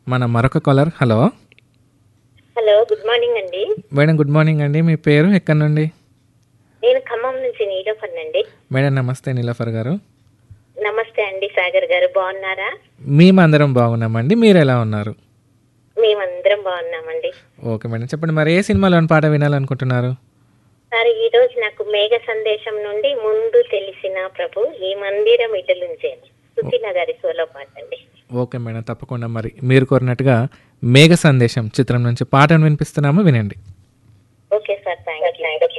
మన మరొక caller hello hello good morning అండి మేడం గుడ్ మార్నింగ్ అండి మీ పేరు ఎక్కడి నుండి నేను ఖమ్మం నుంచి నీలోఫర్ అండి మేడం నమస్తే నీలఫర్ గారు నమస్తే అండి సాగర్ గారు బాగున్నారా మేమందరం బాగున్నామండి మీరు ఎలా ఉన్నారు మేమందరం బాగున్నామండి ఓకే మేడం చెప్పండి మరి ఏ సినిమాలోని పాట వినాలనుకుంటున్నారు సార్ ఈ రోజు నాకు మేఘ సందేశం నుండి ముందు తెలిసిన ప్రభు ఈ మందిరం ఇటలుంచేను సుశీల గారి సోలో పాట అండి ఓకే మేడం తప్పకుండా మరి మీరు కోరినట్టుగా మేఘ సందేశం చిత్రం నుంచి పాటను వినిపిస్తున్నాము వినండి ఓకే సార్ థ్యాంక్ యూ